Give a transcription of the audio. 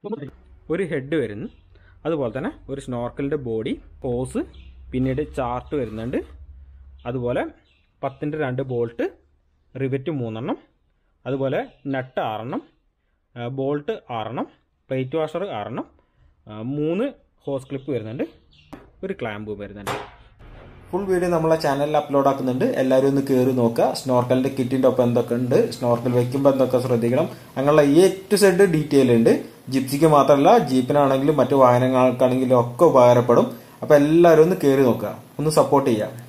ഒരു ഹെഡ് വരുന്നു അതുപോലെ തന്നെ ഒരു സ്നോർക്കലിൻ്റെ ബോഡി ഹോസ് പിന്നീട് ചാർട്ട് വരുന്നുണ്ട് അതുപോലെ പത്തിൻ്റെ രണ്ട് ബോൾട്ട് റിവറ്റ് മൂന്നെണ്ണം അതുപോലെ നട്ട് ആറെണ്ണം ആ, ബോൾട്ട് ആറെണ്ണം പ്ലേറ്റ് വാഷർ ആറെണ്ണം ആ, മൂന്ന് ഹോസ് ക്ലിപ്പ് വരുന്നുണ്ട് ഒരു ക്ലാമ്പ് വരുന്നുണ്ട് ഫുൾ വീഡിയോ നമ്മളെ ചാനലിൽ അപ്ലോഡ് ആക്കുന്നുണ്ട് എല്ലാവരും ഒന്ന് കയറി നോക്കുക സ്നോർക്കലിന്റെ കിറ്റിന്റെ ഒപ്പം എന്തൊക്കെ ഉണ്ട് സ്നോർക്കൽ വെക്കുമ്പോൾ എന്തൊക്കെ ശ്രദ്ധിക്കണം അങ്ങനെയുള്ള എ ടു സെഡ് ഡീറ്റെയിൽ ഉണ്ട് ജിപ്സിക്ക് മാത്രമല്ല ജീപ്പിനാണെങ്കിലും മറ്റു വാഹനങ്ങൾക്കാണെങ്കിലും ഒക്കെ ഉപകാരപ്പെടും അപ്പൊ എല്ലാവരും ഒന്ന് കയറി നോക്കുക ഒന്ന് സപ്പോർട്ട് ചെയ്യാം